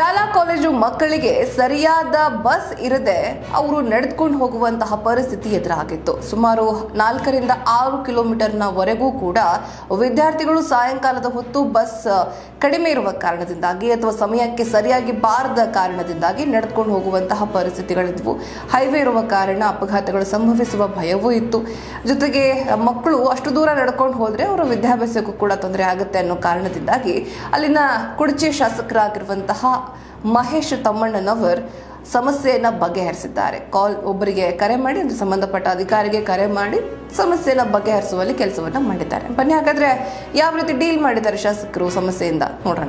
ಶಾಲಾ ಕಾಲೇಜು ಮಕ್ಕಳಿಗೆ ಸರಿಯಾದ ಬಸ್ ಇರದೆ ಅವರು ನಡೆದುಕೊಂಡು ಹೋಗುವಂತಹ ಪರಿಸ್ಥಿತಿ ಎದುರಾಗಿತ್ತು ಸುಮಾರು ನಾಲ್ಕರಿಂದ ಆರು ಕಿಲೋಮೀಟರ್ನವರೆಗೂ ಕೂಡ ವಿದ್ಯಾರ್ಥಿಗಳು ಸಾಯಂಕಾಲದ ಹೊತ್ತು ಬಸ್ ಕಡಿಮೆ ಇರುವ ಕಾರಣದಿಂದಾಗಿ ಅಥವಾ ಸಮಯಕ್ಕೆ ಸರಿಯಾಗಿ ಬಾರದ ಕಾರಣದಿಂದಾಗಿ ನಡೆದುಕೊಂಡು ಹೋಗುವಂತಹ ಪರಿಸ್ಥಿತಿಗಳಿದ್ವು ಹೈವೇ ಇರುವ ಕಾರಣ ಅಪಘಾತಗಳು ಸಂಭವಿಸುವ ಭಯವೂ ಇತ್ತು ಜೊತೆಗೆ ಮಕ್ಕಳು ಅಷ್ಟು ದೂರ ನಡ್ಕೊಂಡು ಹೋದ್ರೆ ಅವರ ವಿದ್ಯಾಭ್ಯಾಸಕ್ಕೂ ಕೂಡ ತೊಂದರೆ ಆಗುತ್ತೆ ಅನ್ನೋ ಕಾರಣದಿಂದಾಗಿ ಅಲ್ಲಿನ ಕುಡಚಿ ಶಾಸಕರಾಗಿರುವಂತಹ ಮಹೇಶ್ ತಮ್ಮಣ್ಣನವರ್ ಸಮಸ್ಯೆಯನ್ನ ಬಗೆಹರಿಸಿದ್ದಾರೆ ಕಾಲ್ ಒಬ್ಬರಿಗೆ ಕರೆ ಮಾಡಿ ಅಂದ್ರೆ ಸಂಬಂಧಪಟ್ಟ ಅಧಿಕಾರಿಗೆ ಕರೆ ಮಾಡಿ ಸಮಸ್ಯೆಯನ್ನ ಬಗೆಹರಿಸುವಲ್ಲಿ ಕೆಲಸವನ್ನ ಮಾಡಿದ್ದಾರೆ ಬನ್ನಿ ಹಾಗಾದ್ರೆ ಯಾವ ರೀತಿ ಡೀಲ್ ಮಾಡಿದ್ದಾರೆ ಶಾಸಕರು ಸಮಸ್ಯೆಯಿಂದ ನೋಡೋಣ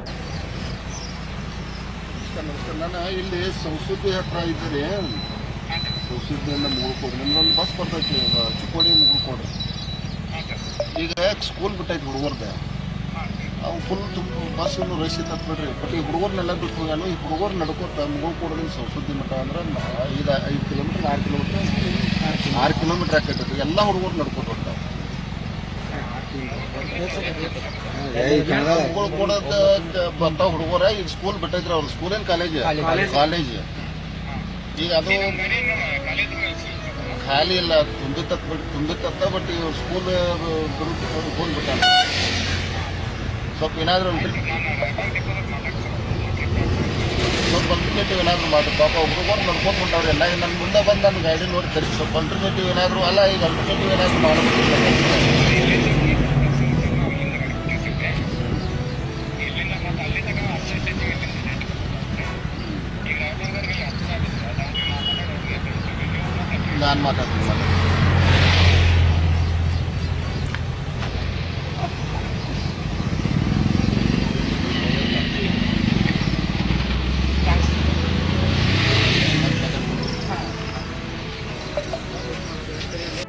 ನಮಸ್ಕಾರ ನಮಸ್ಕಾರ ನಾನು ಇಲ್ಲಿ ಸಂಸ್ಕೃತಿ ಹತ್ರ ಇದ್ದೀರಿ ಸಂಸ್ಕೃತಿಯಿಂದ ಮುಗುಳ್ಕೊಡ್ರಿ ನಿಮ್ದೊಂದು ಬಸ್ ಬರ್ತೈತಿ ಇವಾಗ ಚಿಕ್ಕೋಡಿ ಮುಗುಳ್ಕೊಡ್ರಿ ಈಗ ಸ್ಕೂಲ್ ಬಿಟ್ಟೈತಿ ಹುಡುಗರ್ದೆ ಅವು ಫುಲ್ ತುಂಬ ಬಸ್ ಇನ್ನು ರಶ್ ಇತ್ತು ಬಿಡ್ರಿ ಬಟ್ ಈ ಹುಡುಗರ್ನೆಲ್ಲ ಬಿಟ್ಟು ಹೋಗ್ಯಾನು ಈ ಹುಡುಗರು ನಡ್ಕೋತ ಮುಗುಳ್ಕೊಡೋದು ಸಂಸ್ಕೃತಿ ಮಠ ಅಂದ್ರೆ ಐದು ಐದು ಕಿಲೋಮೀಟ್ರ್ ಆರು ಕಿಲೋಮೀಟ್ರ್ ಆರು ಕಿಲೋಮೀಟ್ರ್ ಆಕೈತಿ ಎಲ್ಲ ಹುಡುಗರು ನಡ್ಕೊತ ಹೋಗ್ತಾವೆ ಮುಗುಳ್ಕೊಡೋದ ಬರ್ತಾವ ಹುಡುಗರ ಈಗ ಸ್ಕೂಲ್ ಬಿಟ್ಟೈತ್ರಿ ಅವ್ರು ಸ್ಕೂಲೇನು ಕಾಲೇಜ್ ಕಾಲೇಜ್ ಈಗ ಅದು ಖಾಲಿ ಇಲ್ಲ ತುಂಬಿತ್ತತ್ ಬಿಟ್ಟು ತುಂಬಿತ್ತತ್ತ ಬಟ್ ಇವ್ ಸ್ಕೂಲ್ ಹೋಗಿ ಬಿಟ್ಟ ಸ್ವಲ್ಪ ಏನಾದರೂ ಸ್ವಲ್ಪ ಅಲ್ಟರ್ನೇಟಿವ್ ಏನಾದರೂ ಮಾಡಿ ಪಾಪ ಹುಡುಗರು ನಡ್ಕೊಂಡು ಹೊಂಟವ್ರು ಎಲ್ಲ ಈಗ ನನ್ನ ಮುಂದೆ ಬಂದು ನನ್ನ ಗಾಡಿ ನೋಡಿ ತರಿಸಿ ಸ್ವಲ್ಪ ಅಲ್ಟರ್ನೇಟಿವ್ ಏನಾದರೂ ಅಲ್ಲ ಈಗ ಅಲ್ಟರ್ನೇಟಿವ್ ಏನಾದರೂ ಮಾಡಬೇಕು ನಾನು ಮಾತಾಡ್ತೀನಿ ಮಾತಾಡ್ತೀನಿ